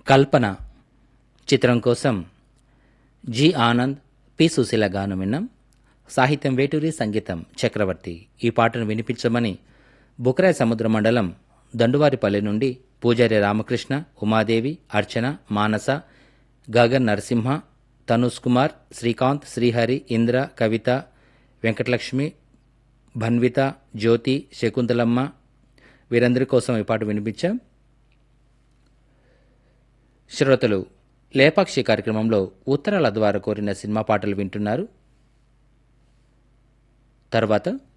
కల్పన చిత్రం కోసం G Anand P Susheela గానం విన్నాం సాహిత్యం వేటూరి సంగీతం చక్రవర్తి ఈ పాటను వినిపించమని బుకరాయ్ సముద్ర మండలం దండువారిపల్లె నుండి పూజారి రామకృష్ణ ఉమాదేవి అర్చన మానస గగన్ నరసింహ తనుష్ కుమార్ శ్రీకాంత్ శ్రీహరి ఇంద్ర కవిత వెంకటలక్ష్మి భన్విత జ్యోతి శకుంతలమ్మ వీరందరి కోసం ఈ పాట వినిపించాం శ్రోతలు లేపాక్షి కార్యక్రమంలో ఉత్తరాల ద్వారా కోరిన సినిమా పాటలు వింటున్నారు తర్వాత